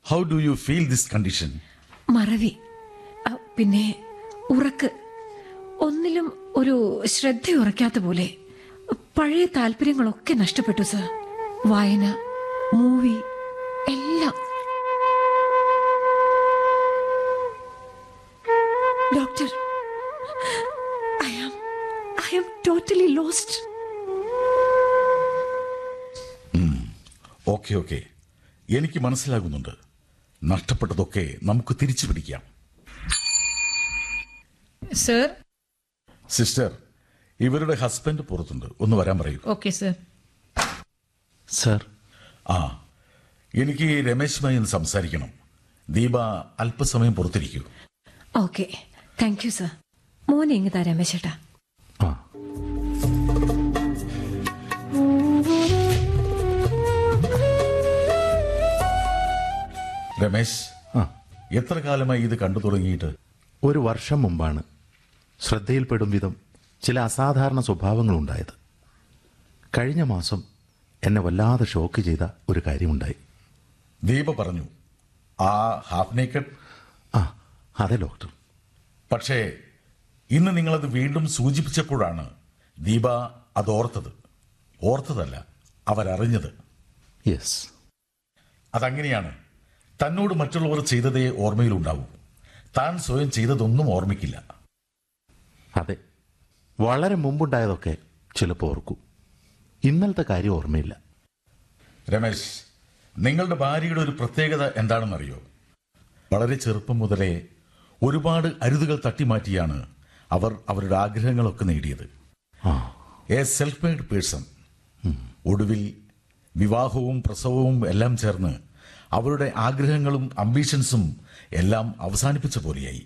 how do you feel this condition മറവി അ, പിന്നെ ഉറക്ക് ഒന്നിലും ഒരു ശ്രദ്ധ ഉറക്കാത്ത പോലെ പഴയ താല്പര്യങ്ങളൊക്കെ നഷ്ടപ്പെട്ടു സർ വായന മൂവി എല്ലാം doctor I am I am totally lost okay okay എനിക്ക് മനസ്സിലാകുന്നുണ്ട് നഷ്ടപ്പെട്ടതൊക്കെ നമുക്ക് തിരിച്ചു പിടിക്കാം സർ സിസ്റ്റർ ഇവരുടെ ഹസ്ബൻഡ് പുറത്തുണ്ട് ഒന്ന് വരാൻ പറയൂ ഓക്കെ സർ സർ ആ എനിക്ക് രമേശുമായി ഒന്ന് സംസാരിക്കണം ദീപ അല്പസമയം പുറത്തിരിക്കൂ ഓക്കെ താങ്ക് യു സർ മോനെ ഇങ്ങ് താ രമേശേട്ടാ ആ രമേശ് ആ എത്ര കാലമായി ഇത് കണ്ടു തുടങ്ങിയിട്ട് ഒരു വർഷം മുമ്പാണ് ശ്രദ്ധയിൽപ്പെടും വിധം ചില അസാധാരണ സ്വഭാവങ്ങളുണ്ടായത് കഴിഞ്ഞ മാസം എന്നെ വല്ലാതെ ഷോക്ക് ചെയ്ത ഒരു കാര്യമുണ്ടായി ദീപ പറഞ്ഞു ആ ഹാഫ് നേക്കഡ് ആ അതെ ഡോക്ടർ പക്ഷേ ഇന്ന് നിങ്ങളത് വീണ്ടും സൂചിപ്പിച്ചപ്പോഴാണ് ദീപ അത് ഓർത്തത് ഓർത്തതല്ല അവരറിഞ്ഞത് യെസ് അതങ്ങനെയാണ് തന്നോട് മറ്റുള്ളവർ ചെയ്തതേ ഓർമ്മയിലുണ്ടാവൂ താൻ സ്വയം ചെയ്തതൊന്നും ഓർമ്മിക്കില്ല അതെ വളരെ മുമ്പുണ്ടായതൊക്കെ ചിലപ്പോൾ ഓർക്കും ഇന്നലത്തെ കാര്യം ഓർമ്മയില്ല രമേശ് നിങ്ങളുടെ ഭാര്യയുടെ ഒരു പ്രത്യേകത എന്താണെന്നറിയോ വളരെ ചെറുപ്പം മുതലേ ഒരുപാട് അരുതുകൾ തട്ടിമാറ്റിയാണ് അവർ അവരുടെ ആഗ്രഹങ്ങളൊക്കെ നേടിയത് ആ എ സെൽഫ് മെയ്ഡ് പേഴ്സൺ ഒടുവിൽ വിവാഹവും പ്രസവവും എല്ലാം ചേർന്ന് അവരുടെ ആഗ്രഹങ്ങളും അംബീഷൻസും എല്ലാം അവസാനിപ്പിച്ച പോലെയായി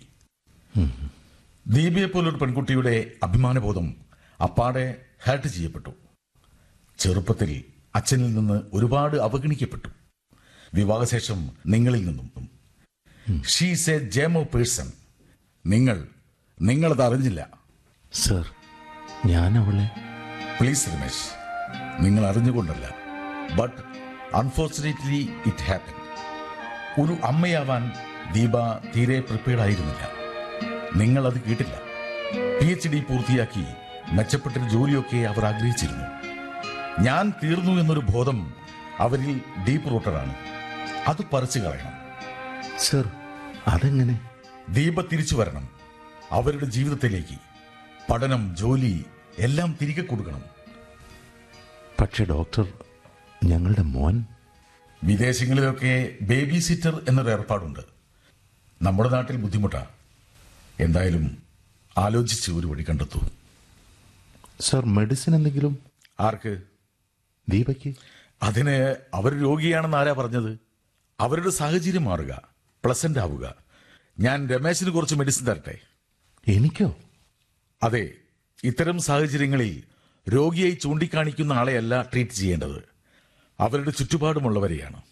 ദീപയെ പോലൊരു പെൺകുട്ടിയുടെ അഭിമാനബോധം അപ്പാടെ ഹേർട്ട് ചെയ്യപ്പെട്ടു ചെറുപ്പത്തിൽ അച്ഛനിൽ നിന്ന് ഒരുപാട് അവഗണിക്കപ്പെട്ടു വിവാഹശേഷം നിങ്ങളിൽ നിന്നും ഷീസ് എ ജേമോ പേഴ്സൺ നിങ്ങൾ നിങ്ങളത് അറിഞ്ഞില്ല സർ ഞാൻ അവളെ പ്ലീസ് രമേശ് നിങ്ങൾ അറിഞ്ഞുകൊണ്ടല്ല ബട്ട് അൺഫോർച്ചുനേറ്റ്ലി ഇറ്റ് ഹാപ്പൻ ഒരു അമ്മയാവാൻ ദീപ തീരെ പ്രിപ്പയർഡ് ആയിരുന്നില്ല നിങ്ങൾ അത് കേട്ടില്ല പി എച്ച് ഡി പൂർത്തിയാക്കി മെച്ചപ്പെട്ടൊരു ജോലിയൊക്കെ അവർ ആഗ്രഹിച്ചിരുന്നു ഞാൻ തീർന്നു എന്നൊരു ബോധം അവരിൽ ഡീപ്പ് റൂട്ടറാണ് അത് പറിച്ചു കളയണം സർ അതെങ്ങനെ ദീപ തിരിച്ചു വരണം അവരുടെ ജീവിതത്തിലേക്ക് പഠനം ജോലി എല്ലാം തിരികെ കൊടുക്കണം പക്ഷെ ഡോക്ടർ ഞങ്ങളുടെ മോൻ വിദേശങ്ങളിലൊക്കെ ബേബി സിറ്റർ എന്നൊരു ഏർപ്പാടുണ്ട് നമ്മുടെ നാട്ടിൽ ബുദ്ധിമുട്ടാ എന്തായാലും ആലോചിച്ച് ഒരു വഴി കണ്ടെത്തൂ സർ മെഡിസിൻ എന്തെങ്കിലും ആർക്ക് ദീപയ്ക്ക് അതിന് അവർ രോഗിയാണെന്ന് ആരാ പറഞ്ഞത് അവരുടെ സാഹചര്യം മാറുക പ്ലസന്റ് ആവുക ഞാൻ രമേശിന് കുറച്ച് മെഡിസിൻ തരട്ടെ എനിക്കോ അതെ ഇത്തരം സാഹചര്യങ്ങളിൽ രോഗിയായി ചൂണ്ടിക്കാണിക്കുന്ന ആളെയല്ല ട്രീറ്റ് ചെയ്യേണ്ടത് അവരുടെ ചുറ്റുപാടുമുള്ളവരെയാണ്